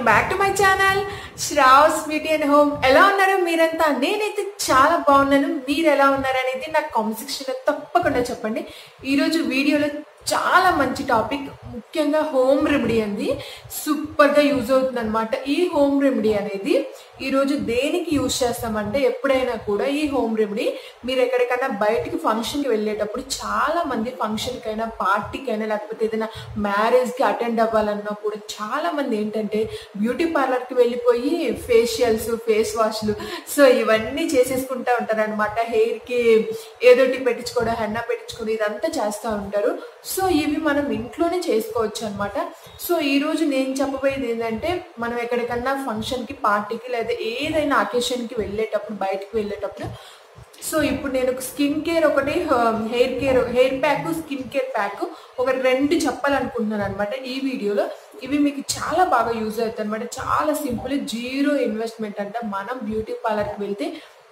back to my channel Shravs beauty and home ఎలా ఉన్నారు మీరంతా నేనైతే చాలా బాగున్నాను మీరు ఎలా ఉన్నారు అనేది నాకు కామెంట్ సెక్షన్ లో తప్పకుండా చెప్పండి ఈరోజు వీడియోలో చాలా మంచి టాపిక్ ముఖ్యంగా హోమ్ రెమెడీ అంది సూపర్ గా యూజ్ అవుతుంది అనమాట ఈ హోమ్ రెమెడీ అనేది ఈ రోజు దేనికి యూజ్ చేస్తామంటే ఎప్పుడైనా కూడా ఈ హోమ్ రెమెడీ మీరు ఎక్కడికైనా బయటికి ఫంక్షన్ కి వెళ్ళేటప్పుడు చాలా మంది ఫంక్షన్ కైనా పార్టీకైనా లేకపోతే ఏదైనా మ్యారేజ్ కి అటెండ్ అవ్వాలన్నా కూడా చాలా మంది ఏంటంటే బ్యూటీ పార్లర్ కి వెళ్ళిపోయి ఫేషియల్స్ ఫేస్ వాష్లు సో ఇవన్నీ చేసేసుకుంటా ఉంటారు అనమాట హెయిర్ కి ఏదోటి పెట్టించుకోవడం హెన్నా పెట్టించుకోవడం ఇదంతా చేస్తూ ఉంటారు సో ఇవి మనం ఇంట్లోనే చేసుకోవచ్చు అనమాట సో ఈ రోజు నేను చెప్పబోయేది ఏంటంటే మనం ఎక్కడికన్నా ఫంక్షన్ కి పార్టీకి లేదా ఏదైనా అకేషన్ కి వెళ్ళేటప్పుడు బయటకు వెళ్ళేటప్పుడు సో ఇప్పుడు నేను స్కిన్ కేర్ ఒకటి hair care hair pack skin care pack ఒక రెండు చెప్పాలనుకుంటున్నాను అనమాట ఈ వీడియోలో ఇవి మీకు చాలా బాగా యూజ్ అవుతాయి అనమాట చాలా సింపుల్ జీరో ఇన్వెస్ట్మెంట్ అంట మనం బ్యూటీ పార్లర్కి వెళ్తే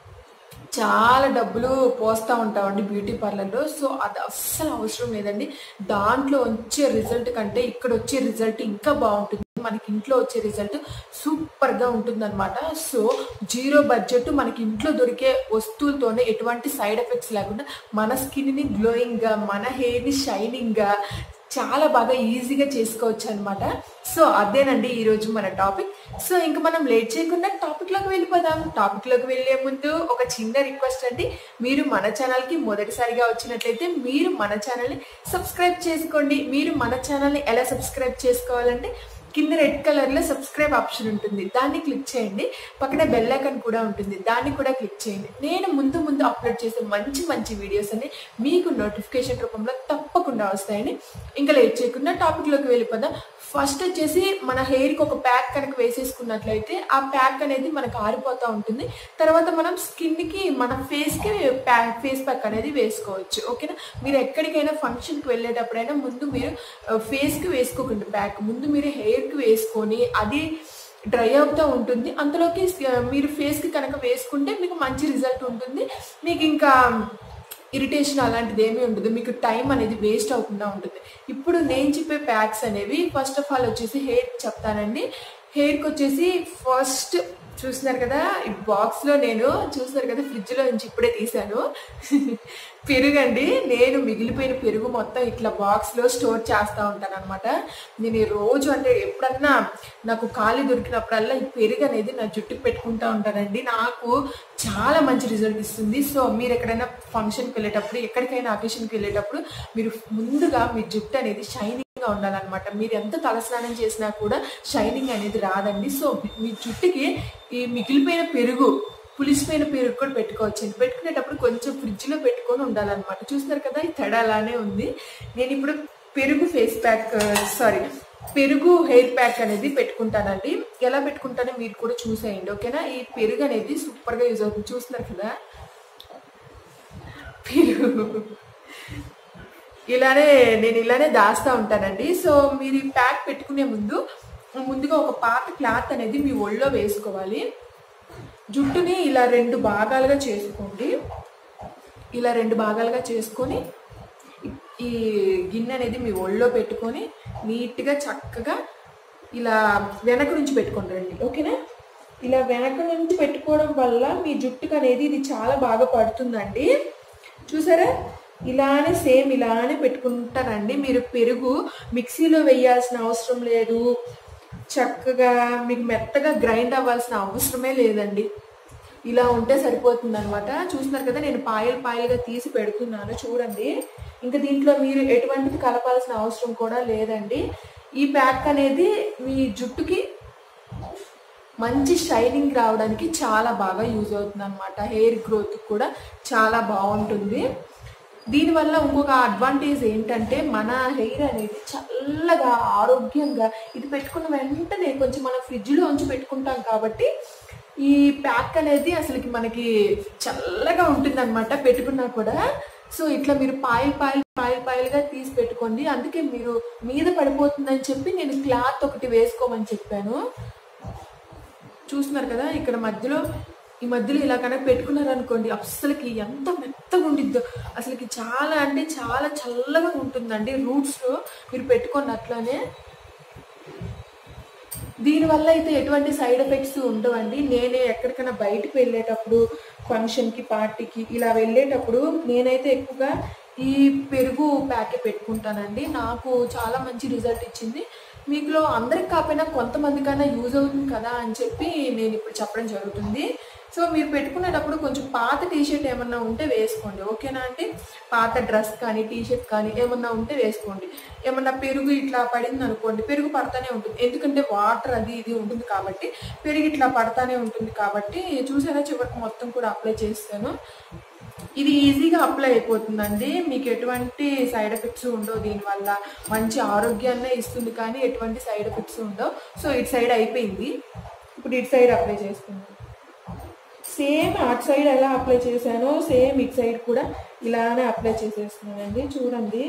చాలా డబ్బులు పోస్తూ ఉంటామండి బ్యూటీ పార్లర్లో సో అది అస్సలు అవసరం లేదండి దాంట్లో వచ్చే రిజల్ట్ కంటే ఇక్కడ వచ్చే రిజల్ట్ ఇంకా బాగుంటుంది మనకి ఇంట్లో వచ్చే రిజల్ట్ సూపర్ గా ఉంటుంది అనమాట సో జీరో బడ్జెట్ మనకి ఇంట్లో దొరికే వస్తువులతోనే ఎటువంటి సైడ్ ఎఫెక్ట్స్ లేకుండా మన స్కిన్ ని గ్లోయింగ్ గా మన హెయిర్ ని షైనింగ్ గా చాలా బాగా ఈజీగా చేసుకోవచ్చు అనమాట సో అదేనండి ఈ రోజు మన టాపిక్ సో ఇంకా మనం లేట్ చేయకుండా టాపిక్ లోకి వెళ్ళిపోదాం టాపిక్ లోకి వెళ్లే ముందు ఒక చిన్న రిక్వెస్ట్ అండి మీరు మన ఛానల్ కి మొదటిసారిగా వచ్చినట్లయితే మీరు మన ఛానల్ ని సబ్స్క్రైబ్ చేసుకోండి మీరు మన ఛానల్ ని ఎలా సబ్స్క్రైబ్ చేసుకోవాలంటే కింద రెడ్ కలర్ లో సబ్స్క్రైబ్ ఆప్షన్ ఉంటుంది దాన్ని క్లిక్ చేయండి పక్కన బెల్ ఐకాన్ కూడా ఉంటుంది దాన్ని కూడా క్లిక్ చేయండి నేను ముందు ముందు అప్లోడ్ చేసే మంచి మంచి వీడియోస్ అన్ని మీకు నోటిఫికేషన్ రూపంలో తప్పకుండా వస్తాయని ఇంకా లేట్ చేయకుండా టాపిక్ లోకి వెళ్ళిపోదాం ఫస్ట్ వచ్చేసి మన హెయిర్ కి ఒక ప్యాక్ కనుక వేసేసుకున్నట్లయితే ఆ ప్యాక్ అనేది మనకు ఆరిపోతూ ఉంటుంది తర్వాత మనం స్కిన్ కి మన ఫేస్ కి ప్యాక్ ఫేస్ ప్యాక్ అనేది వేసుకోవచ్చు ఓకేనా మీరు ఎక్కడికైనా ఫంక్షన్ కి వెళ్ళేటప్పుడైనా ముందు మీరు ఫేస్ కి వేసుకోకండి ప్యాక్ ముందు మీరు హెయిర్ కి వేసుకొని అది డ్రై అవుతూ ఉంటుంది అంతలోకి మీరు ఫేస్ కి కనుక వేసుకుంటే మీకు మంచి రిజల్ట్ ఉంటుంది మీకు ఇంకా ఇరిటేషన్ అలాంటిది ఏమీ ఉండదు మీకు టైం అనేది వేస్ట్ అవ్వకుండా ఉంటుంది ఇప్పుడు నేను చెప్పే ప్యాక్స్ అనేవి ఫస్ట్ ఆఫ్ ఆల్ వచ్చేసి హెయిర్ చెప్తానండి హెయిర్కి వచ్చేసి ఫస్ట్ చూస్తున్నారు కదా ఈ బాక్స్లో నేను చూస్తున్నారు కదా ఫ్రిడ్జ్లో నుంచి ఇప్పుడే తీశాను పెరుగు అండి నేను మిగిలిపోయిన పెరుగు మొత్తం ఇట్లా బాక్స్లో స్టోర్ చేస్తూ ఉంటాను అనమాట నేను ఈ రోజు అంటే ఎప్పుడన్నా నాకు ఖాళీ దొరికినప్పుడల్లా ఈ పెరుగు అనేది నా జుట్టుకు పెట్టుకుంటా ఉంటానండి నాకు చాలా మంచి రిజల్ట్ ఇస్తుంది సో మీరు ఎక్కడైనా ఫంక్షన్కి వెళ్ళేటప్పుడు ఎక్కడికైనా అకేషన్కి వెళ్ళేటప్పుడు మీరు ముందుగా మీ జుట్టు అనేది షైనింగ్ గా ఉండాలన్నమాట మీరు ఎంత తలస్నానం చేసినా కూడా షైనింగ్ అనేది రాదండి సో మీ జుట్టుకి ఈ మిగిలిపోయిన పెరుగు పులిసిపోయిన పెరుగు కూడా పెట్టుకోవచ్చు పెట్టుకునేటప్పుడు కొంచెం ఫ్రిడ్జ్ లో పెట్టుకొని ఉండాలన్నమాట చూస్తారు కదా ఈ తడ అలానే ఉంది నేను ఇప్పుడు పెరుగు ఫేస్ ప్యాక్ సారీ పెరుగు హెయిర్ ప్యాక్ అనేది పెట్టుకుంటానండి ఎలా పెట్టుకుంటానో మీరు కూడా చూసేయండి ఓకేనా ఈ పెరుగు అనేది సూపర్ గా యూజ్ అవుతుంది చూస్తున్నారు కదా పెరుగు ఇలానే నేను ఇలానే దాస్తూ ఉంటానండి సో మీరు ఈ ప్యాక్ పెట్టుకునే ముందు ముందుగా ఒక పాత క్లాత్ అనేది మీ ఒళ్ళో వేసుకోవాలి జుట్టుని ఇలా రెండు భాగాలుగా చేసుకోండి ఇలా రెండు భాగాలుగా చేసుకొని ఈ గిన్నె అనేది మీ ఒళ్ళో పెట్టుకొని నీట్గా చక్కగా ఇలా వెనక నుంచి పెట్టుకొని రండి ఓకేనా ఇలా వెనక నుంచి పెట్టుకోవడం వల్ల మీ జుట్టుకు అనేది ఇది చాలా బాగా పడుతుందండి చూసారా ఇలానే సేమ్ ఇలానే పెట్టుకుంటానండి మీరు పెరుగు మిక్సీలో వేయాల్సిన అవసరం లేదు చక్కగా మీకు మెత్తగా గ్రైండ్ అవ్వాల్సిన అవసరమే లేదండి ఇలా ఉంటే సరిపోతుంది అనమాట చూస్తున్నారు కదా నేను పాయలు పాయలుగా తీసి పెడుతున్నాను చూడండి ఇంకా దీంట్లో మీరు ఎటువంటిది కలపాల్సిన అవసరం కూడా లేదండి ఈ ప్యాక్ అనేది మీ జుట్టుకి మంచి షైనింగ్ రావడానికి చాలా బాగా యూజ్ అవుతుంది అనమాట హెయిర్ గ్రోత్ కూడా చాలా బాగుంటుంది దీనివల్ల ఇంకొక అడ్వాంటేజ్ ఏంటంటే మన హెయిర్ అనేది చల్లగా ఆరోగ్యంగా ఇది పెట్టుకున్న వెంటనే కొంచెం మనం ఫ్రిడ్జ్లో ఉంచి పెట్టుకుంటాం కాబట్టి ఈ ప్యాక్ అనేది అసలుకి మనకి చల్లగా ఉంటుంది అనమాట పెట్టుకున్నా కూడా సో ఇట్లా మీరు పాయలు పాయలు పాయలు పాయలుగా తీసి పెట్టుకోండి అందుకే మీరు మీద పడిపోతుందని చెప్పి నేను క్లాత్ ఒకటి వేసుకోమని చెప్పాను చూస్తున్నారు కదా ఇక్కడ మధ్యలో ఈ మధ్యలో ఇలా కనుక పెట్టుకున్నారు అనుకోండి అస్సలకి ఎంత మెత్తగా ఉండిద్దో అసలుకి చాలా అంటే చాలా చల్లగా ఉంటుందండి రూట్స్ లో మీరు పెట్టుకోండి అట్లానే దీనివల్ల అయితే ఎటువంటి సైడ్ ఎఫెక్ట్స్ ఉండవండి నేనే ఎక్కడికైనా బయటకు వెళ్ళేటప్పుడు ఫంక్షన్కి పార్టీకి ఇలా వెళ్ళేటప్పుడు నేనైతే ఎక్కువగా ఈ పెరుగు ప్యాకెట్ పెట్టుకుంటానండి నాకు చాలా మంచి రిజల్ట్ ఇచ్చింది మీకులో అందరికి కాకపోయినా కొంతమందికైనా యూజ్ అవుతుంది కదా అని చెప్పి నేను ఇప్పుడు చెప్పడం జరుగుతుంది సో మీరు పెట్టుకునేటప్పుడు కొంచెం పాత టీషర్ట్ ఏమన్నా ఉంటే వేసుకోండి ఓకేనా అంటే పాత డ్రెస్ కానీ టీషర్ట్ కానీ ఏమన్నా ఉంటే వేసుకోండి ఏమన్నా పెరుగు ఇట్లా పడింది అనుకోండి పెరుగు పడతానే ఉంటుంది ఎందుకంటే వాటర్ అది ఇది ఉంటుంది కాబట్టి పెరుగు ఇట్లా పడతానే ఉంటుంది కాబట్టి చూసారా చివరికి మొత్తం కూడా అప్లై చేస్తాను ఇది ఈజీగా అప్లై అయిపోతుందండి మీకు ఎటువంటి సైడ్ ఎఫెక్ట్స్ ఉండవు దీనివల్ల మంచి ఆరోగ్యాన్నే ఇస్తుంది కానీ ఎటువంటి సైడ్ ఎఫెక్ట్స్ ఉండవు సో ఇటు సైడ్ అయిపోయింది ఇప్పుడు ఇటు సైడ్ అప్లై చేసుకుందాం సేమ్ అటు సైడ్ ఎలా అప్లై చేశానో సేమ్ ఇటు సైడ్ కూడా ఇలానే అప్లై చేసేస్తున్నానండి చూడండి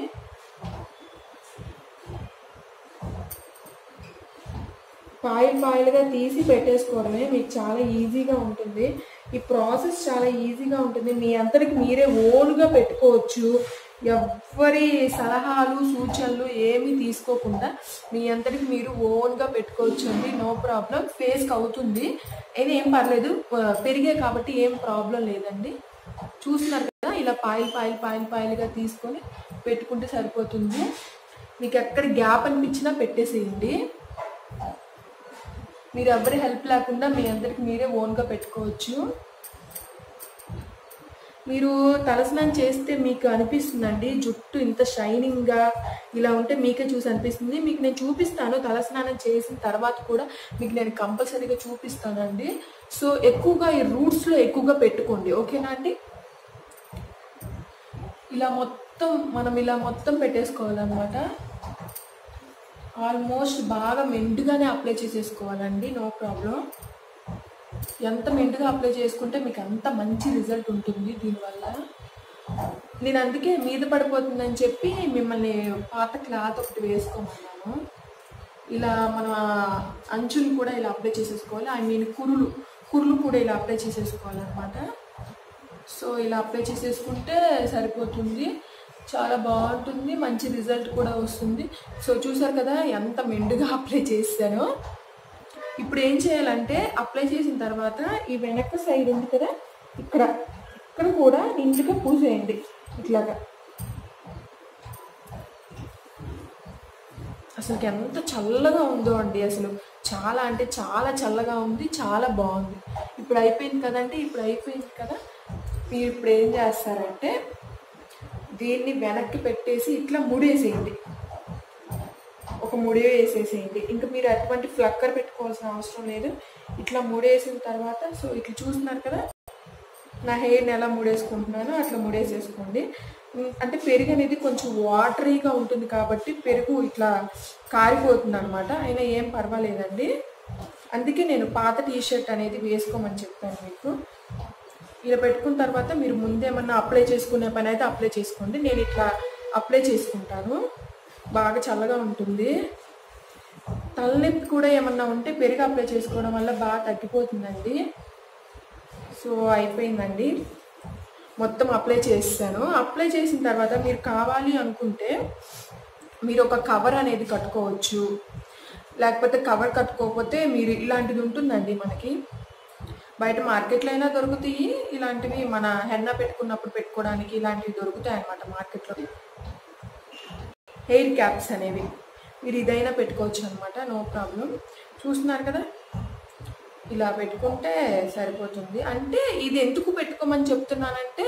పాయిల్ పాయిల్గా తీసి పెట్టేసుకోవడమే మీకు చాలా ఈజీగా ఉంటుంది ఈ ప్రాసెస్ చాలా ఈజీగా ఉంటుంది మీ అందరికి మీరే ఓన్గా పెట్టుకోవచ్చు ఎవ్వరి సలహాలు సూచనలు ఏమీ తీసుకోకుండా మీ అందరికి మీరు ఓన్గా పెట్టుకోవచ్చు అండి నో ప్రాబ్లం ఫేస్కి అవుతుంది అయినా ఏం పర్లేదు పెరిగే కాబట్టి ఏం ప్రాబ్లం లేదండి చూస్తున్నారు కదా ఇలా పాయిల్ పాయిల్ పాయిల్ పాయిల్గా తీసుకొని పెట్టుకుంటే సరిపోతుంది మీకు ఎక్కడ గ్యాప్ అనిపించినా పెట్టేసేయండి మీరు ఎవరి హెల్ప్ లేకుండా మీ అందరికి మీరే ఓన్గా పెట్టుకోవచ్చు మీరు తలస్నానం చేస్తే మీకు అనిపిస్తుందండి జుట్టు ఇంత షైనింగ్గా ఇలా ఉంటే మీకే చూసి అనిపిస్తుంది మీకు నేను చూపిస్తాను తలస్నానం చేసిన తర్వాత కూడా మీకు నేను కంపల్సరీగా చూపిస్తానండి సో ఎక్కువగా ఈ రూట్స్లో ఎక్కువగా పెట్టుకోండి ఓకేనా అండి ఇలా మొత్తం మనం ఇలా మొత్తం పెట్టేసుకోవాలన్నమాట ఆల్మోస్ట్ బాగా మెండుగానే అప్లై చేసేసుకోవాలండి నో ప్రాబ్లం ఎంత మెండుగా అప్లై చేసుకుంటే మీకు అంత మంచి రిజల్ట్ ఉంటుంది దీనివల్ల నేను అందుకే మీద పడిపోతుందని చెప్పి మిమ్మల్ని పాత క్లాత్ ఒకటి వేసుకోమన్నాను ఇలా మన అంచులు కూడా ఇలా అప్లై చేసేసుకోవాలి ఐ మీన్ కురులు కురులు కూడా ఇలా అప్లై చేసేసుకోవాలన్నమాట సో ఇలా అప్లై చేసేసుకుంటే సరిపోతుంది చాలా బాగుంటుంది మంచి రిజల్ట్ కూడా వస్తుంది సో చూసారు కదా ఎంత మెండుగా అప్లై చేశానో ఇప్పుడు ఏం చేయాలంటే అప్లై చేసిన తర్వాత ఈ వెనక సైడ్ ఉంది కదా ఇక్కడ ఇక్కడ కూడా నిండుగా పూసేయండి ఇట్లాగా అసలు ఎంత చల్లగా ఉందో అండి అసలు చాలా అంటే చాలా చల్లగా ఉంది చాలా బాగుంది ఇప్పుడు అయిపోయింది కదండి ఇప్పుడు అయిపోయింది కదా మీరు ఇప్పుడు ఏం చేస్తారంటే దీన్ని వెనక్కి పెట్టేసి ఇట్లా ముడేసేయండి ఒక ముడి వేసేసేయండి ఇంకా మీరు ఎటువంటి ఫ్లక్కర్ పెట్టుకోవాల్సిన అవసరం లేదు ఇట్లా ముడేసిన తర్వాత సో ఇట్లా చూస్తున్నారు కదా నా హెయిర్ని ఎలా ముడేసుకుంటున్నానో అట్లా ముడేసేసుకోండి ఉమ్, అంటే పెరుగు అనేది కొంచెం వాటరీగా ఉంటుంది కాబట్టి పెరుగు ఇట్లా కారిపోతుంది అనమాట అయినా ఏం పర్వాలేదండి అందుకే నేను పాత టీ షర్ట్ అనేది వేసుకోమని చెప్పాను మీకు ఇలా పెట్టుకున్న తర్వాత మీరు ముందేమన్నా అప్లై చేసుకునే పని అయితే అప్లై చేసుకోండి నేను ఇట్లా అప్లై చేసుకుంటాను బాగా చల్లగా ఉంటుంది తలనొప్పి కూడా ఏమన్నా ఉంటే పెరుగు అప్లై చేసుకోవడం వల్ల బాగా తగ్గిపోతుందండి సో అయిపోయిందండి మొత్తం అప్లై చేస్తాను అప్లై చేసిన తర్వాత మీరు కావాలి అనుకుంటే మీరు ఒక కవర్ అనేది కట్టుకోవచ్చు లేకపోతే కవర్ కట్టుకోకపోతే మీరు ఇలాంటిది ఉంటుందండి మనకి బయట మార్కెట్లో అయినా దొరుకుతాయి ఇలాంటివి మన హెన్న పెట్టుకున్నప్పుడు పెట్టుకోవడానికి ఇలాంటివి దొరుకుతాయి అన్నమాట మార్కెట్లో హెయిర్ క్యాప్స్ అనేవి మీరు ఇదైనా పెట్టుకోవచ్చు అనమాట నో ప్రాబ్లం చూస్తున్నారు కదా ఇలా పెట్టుకుంటే సరిపోతుంది అంటే ఇది ఎందుకు పెట్టుకోమని చెప్తున్నానంటే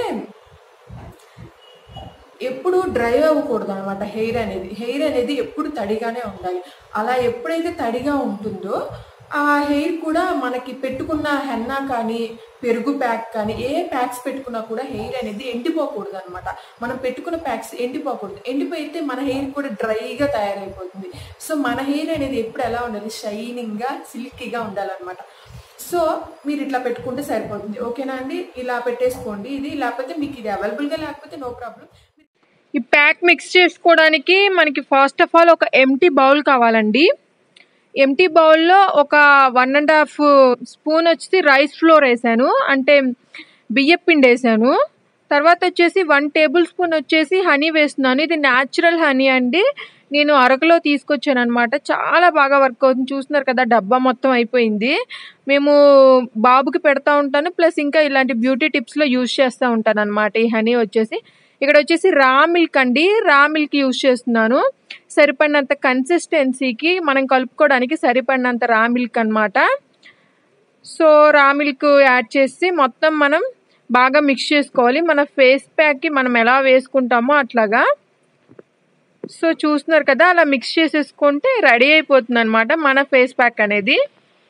ఎప్పుడు డ్రై అవ్వకూడదు అనమాట హెయిర్ అనేది హెయిర్ అనేది ఎప్పుడు తడిగానే ఉండాలి అలా ఎప్పుడైతే తడిగా ఉంటుందో ఆ హెయిర్ కూడా మనకి పెట్టుకున్న హెన్నా కానీ పెరుగు ప్యాక్ కానీ ఏ ప్యాక్స్ పెట్టుకున్నా కూడా హెయిర్ అనేది ఎండిపోకూడదు అనమాట మనం పెట్టుకున్న ప్యాక్స్ ఎండిపోకూడదు ఎండిపోయితే మన హెయిర్ కూడా డ్రైగా తయారైపోతుంది సో మన హెయిర్ అనేది ఎప్పుడు ఎలా ఉండాలి షైనింగ్గా సిల్కీగా ఉండాలన్నమాట సో మీరు ఇట్లా పెట్టుకుంటే సరిపోతుంది ఓకేనా అండి ఇలా పెట్టేసుకోండి ఇది లేకపోతే మీకు ఇది అవైలబుల్గా లేకపోతే నో ప్రాబ్లం ఈ ప్యాక్ మిక్స్ చేసుకోవడానికి మనకి ఫస్ట్ ఆఫ్ ఆల్ ఒక ఎంటీ బౌల్ కావాలండి ఎంటీ బౌల్లో ఒక వన్ అండ్ హాఫ్ స్పూన్ వచ్చి రైస్ ఫ్లోర్ వేసాను అంటే బియ్యం పిండి వేసాను తర్వాత వచ్చేసి వన్ టేబుల్ స్పూన్ వచ్చేసి హనీ వేస్తున్నాను ఇది న్యాచురల్ హనీ అండి నేను అరకులో తీసుకొచ్చాను అనమాట చాలా బాగా వర్క్ అవుతుంది చూస్తున్నారు కదా డబ్బా మొత్తం అయిపోయింది మేము బాబుకి పెడతా ఉంటాను ప్లస్ ఇంకా ఇలాంటి బ్యూటీ టిప్స్లో యూజ్ చేస్తూ ఉంటాను అనమాట ఈ హనీ వచ్చేసి ఇక్కడ వచ్చేసి రా మిల్క్ అండి రా మిల్క్ యూజ్ చేస్తున్నాను సరిపడినంత కన్సిస్టెన్సీకి మనం కలుపుకోవడానికి సరిపడినంత రా మిల్క్ అనమాట సో రా మిల్క్ యాడ్ చేసి మొత్తం మనం బాగా మిక్స్ చేసుకోవాలి మన ఫేస్ ప్యాక్కి మనం ఎలా వేసుకుంటామో అట్లాగా సో చూస్తున్నారు కదా అలా మిక్స్ చేసేసుకుంటే రెడీ అయిపోతుంది అనమాట మన ఫేస్ ప్యాక్ అనేది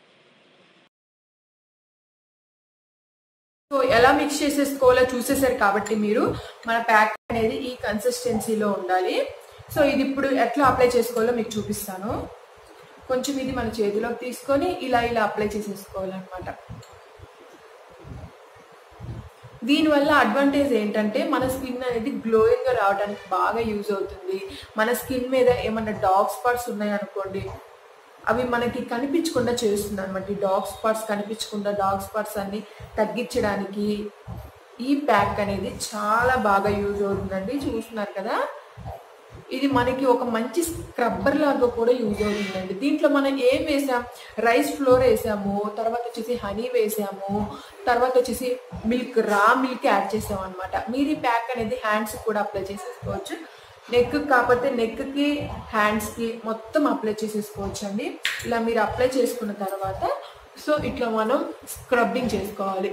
సో ఎలా మిక్స్ చేసేసుకోవాలో చూసేసారు కాబట్టి మీరు మన ప్యాక్ అనేది ఈ కన్సిస్టెన్సీలో ఉండాలి సో ఇది ఇప్పుడు ఎట్లా అప్లై చేసుకోవాలో మీకు చూపిస్తాను కొంచెం ఇది మన చేతిలోకి తీసుకొని ఇలా ఇలా అప్లై చేసేసుకోవాలన్నమాట దీనివల్ల అడ్వాంటేజ్ ఏంటంటే మన స్కిన్ అనేది గ్లోయింగ్ గా రావడానికి బాగా యూజ్ అవుతుంది మన స్కిన్ మీద ఏమన్నా డార్క్ స్పాట్స్ ఉన్నాయనుకోండి అవి మనకి కనిపించకుండా చేస్తుంది అనమాట ఈ డార్క్ స్పాట్స్ కనిపించకుండా డార్క్ స్పాట్స్ అన్ని తగ్గించడానికి ఈ ప్యాక్ అనేది చాలా బాగా యూజ్ అవుతుందండి చూస్తున్నారు కదా ఇది మనకి ఒక మంచి స్క్రబ్బర్ లాగా కూడా యూజ్ అవుతుందండి దీంట్లో మనం ఏం వేసాం రైస్ ఫ్లోర్ వేసాము తర్వాత వచ్చేసి హనీ వేసాము తర్వాత వచ్చేసి మిల్క్ రా మిల్క్ యాడ్ చేసాం అనమాట మీరు ఈ ప్యాక్ అనేది హ్యాండ్స్ కూడా అప్లై చేసేసుకోవచ్చు నెక్ కాకపోతే నెక్కి హ్యాండ్స్కి మొత్తం అప్లై చేసేసుకోవచ్చు అండి ఇలా మీరు అప్లై చేసుకున్న తర్వాత సో ఇట్లా మనం స్క్రబ్బింగ్ చేసుకోవాలి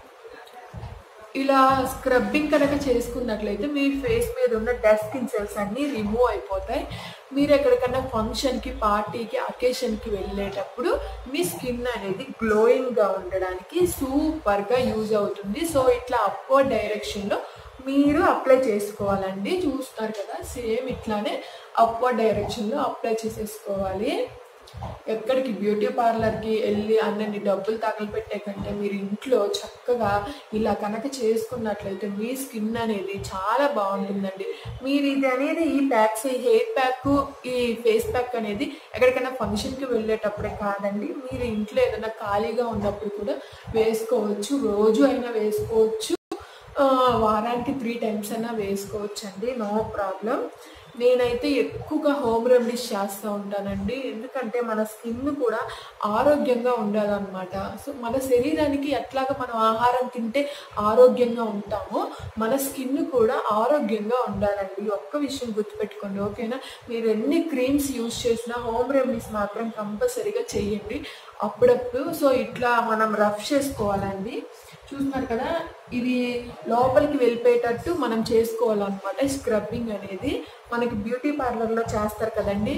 ఇలా స్క్రబ్బింగ్ కనుక చేసుకున్నట్లయితే మీ ఫేస్ మీద ఉన్న డెడ్ స్కిన్ సెల్స్ అన్నీ రిమూవ్ అయిపోతాయి మీరు ఎక్కడికన్నా ఫంక్షన్కి పార్టీకి అకేషన్కి వెళ్ళేటప్పుడు మీ స్కిన్ అనేది గ్లోయింగ్గా ఉండడానికి సూపర్గా యూజ్ అవుతుంది సో ఇట్లా అప్వర్డ్ డైరెక్షన్లో మీరు అప్లై చేసుకోవాలండి చూస్తారు కదా సేమ్ ఇట్లానే అప్వర్డ్ డైరెక్షన్లో అప్లై చేసేసుకోవాలి ఎక్కడికి బ్యూటీ పార్లర్కి వెళ్ళి అన్నన్ని డబ్బులు తగలపెట్టే కంటే మీరు ఇంట్లో చక్కగా ఇలా కనుక చేసుకున్నట్లయితే మీ స్కిన్ అనేది చాలా బాగుంటుందండి మీరు ఇది అనేది ఈ ప్యాక్స్ ఈ హెయిర్ ప్యాక్ ఈ ఫేస్ ప్యాక్ అనేది ఎక్కడికైనా ఫంక్షన్కి వెళ్ళేటప్పుడే కాదండి మీరు ఇంట్లో ఏదైనా ఖాళీగా ఉన్నప్పుడు కూడా వేసుకోవచ్చు రోజు అయినా వేసుకోవచ్చు ఆ, వారానికి త్రీ టైమ్స్ అయినా వేసుకోవచ్చు అండి నో ప్రాబ్లం నేనైతే ఎక్కువగా హోమ్ రెమెడీస్ చేస్తూ ఉంటానండి ఎందుకంటే మన స్కిన్ కూడా ఆరోగ్యంగా ఉండాలన్నమాట సో మన శరీరానికి ఎట్లాగా మనం ఆహారం తింటే ఆరోగ్యంగా ఉంటామో మన స్కిన్ కూడా ఆరోగ్యంగా ఉండాలండి ఈ ఒక్క విషయం గుర్తుపెట్టుకోండి ఓకేనా మీరు ఎన్ని క్రీమ్స్ యూజ్ చేసినా హోమ్ రెమెడీస్ మాత్రం కంపల్సరీగా చేయండి అప్పుడప్పుడు సో ఇట్లా మనం రఫ్ చేసుకోవాలండి చూస్తున్నారు కదా ఇది లోపలికి వెళ్ళిపోయేటట్టు మనం చేసుకోవాలన్నమాట స్క్రబ్బింగ్ అనేది మనకి బ్యూటీ పార్లర్లో చేస్తారు కదండి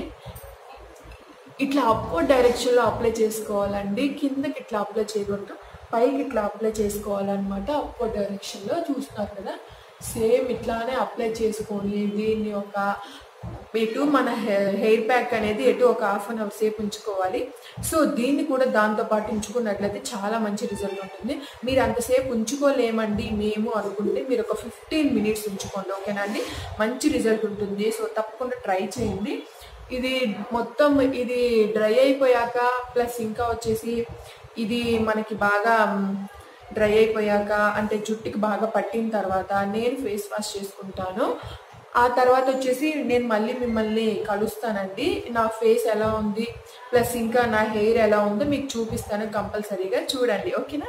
ఇట్లా అప్వర్డ్ డైరెక్షన్లో అప్లై చేసుకోవాలండి కిందకి ఇట్లా అప్లై చేయకూడదు పైకి ఇట్లా అప్లై చేసుకోవాలన్నమాట అప్వర్డ్ డైరెక్షన్లో చూస్తున్నారు కదా సేమ్ ఇట్లానే అప్లై చేసుకొని దీన్ని ఒక ఎటు మన హెయిర్ ప్యాక్ అనేది ఎటు ఒక హాఫ్ అన్ అవర్ సేపు ఉంచుకోవాలి సో దీన్ని కూడా దాంతో పాటు ఉంచుకున్నట్లయితే చాలా మంచి రిజల్ట్ ఉంటుంది మీరు అంతసేపు ఉంచుకోలేమండి మేము అనుకుంటే మీరు ఒక ఫిఫ్టీన్ మినిట్స్ ఉంచుకోండి ఓకేనా అండి మంచి రిజల్ట్ ఉంటుంది సో తప్పకుండా ట్రై చేయండి ఇది మొత్తం ఇది డ్రై అయిపోయాక ప్లస్ ఇంకా వచ్చేసి ఇది మనకి బాగా డ్రై అయిపోయాక అంటే జుట్టుకి బాగా పట్టిన తర్వాత నేను ఫేస్ వాష్ చేసుకుంటాను ఆ తర్వాత వచ్చేసి నేను మళ్ళీ మిమ్మల్ని కలుస్తానండి నా ఫేస్ ఎలా ఉంది ప్లస్ ఇంకా నా హెయిర్ ఎలా ఉందో మీకు చూపిస్తాను కంపల్సరీగా చూడండి ఓకేనా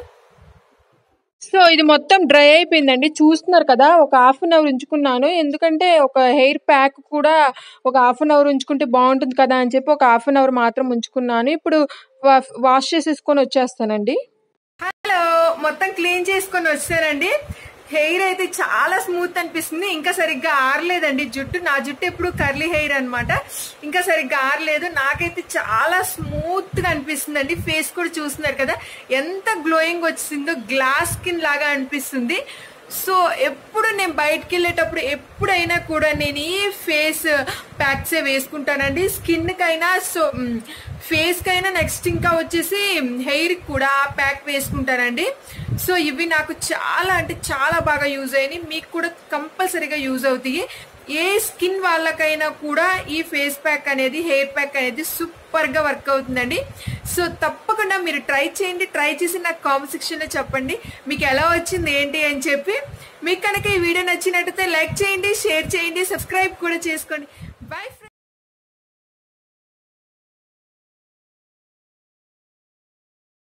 సో ఇది మొత్తం డ్రై అయిపోయిందండి చూస్తున్నారు కదా ఒక హాఫ్ అన్ అవర్ ఉంచుకున్నాను ఎందుకంటే ఒక హెయిర్ ప్యాక్ కూడా ఒక హాఫ్ అన్ అవర్ ఉంచుకుంటే బాగుంటుంది కదా అని చెప్పి ఒక హాఫ్ అన్ అవర్ మాత్రం ఉంచుకున్నాను ఇప్పుడు వా- వాష్ చేసేసుకొని వచ్చేస్తానండి హలో మొత్తం క్లీన్ చేసుకొని వచ్చానండి హెయిర్ అయితే చాలా స్మూత్ అనిపిస్తుంది ఇంకా సరిగ్గా ఆరలేదండి జుట్టు నా జుట్టు ఎప్పుడు కర్లీ హెయిర్ అన్నమాట ఇంకా సరిగ్గా ఆరలేదు నాకైతే చాలా స్మూత్ గా అనిపిస్తుంది అండి ఫేస్ కూడా చూస్తున్నారు కదా ఎంత గ్లోయింగ్ వచ్చిందో గ్లాస్ స్కిన్ లాగా అనిపిస్తుంది సో ఎప్పుడు నేను బయటకు వెళ్ళేటప్పుడు ఎప్పుడైనా కూడా నేను ఈ ఫేస్ ప్యాక్సే వేసుకుంటానండి స్కిన్కైనా సో ఫేస్కైనా నెక్స్ట్ ఇంకా వచ్చేసి హెయిర్ కూడా ప్యాక్ వేసుకుంటానండి సో ఇవి నాకు చాలా అంటే చాలా బాగా యూజ్ అయినాయి మీకు కూడా కంపల్సరీగా యూజ్ అవుతాయి ఏ స్కిన్ వాళ్ళకైనా కూడా ఈ ఫేస్ ప్యాక్ అనేది హెయిర్ ప్యాక్ అనేది సూపర్ గా వర్క్ అవుతుందండి సో తప్పకుండా మీరు ట్రై చేయండి ట్రై చేసి నాకు కామెంట్ సెక్షన్ లో చెప్పండి మీకు ఎలా వచ్చింది ఏంటి అని చెప్పి మీకు కనుక ఈ వీడియో నచ్చినట్టయితే లైక్ చేయండి షేర్ చేయండి సబ్స్క్రైబ్ కూడా చేసుకోండి బై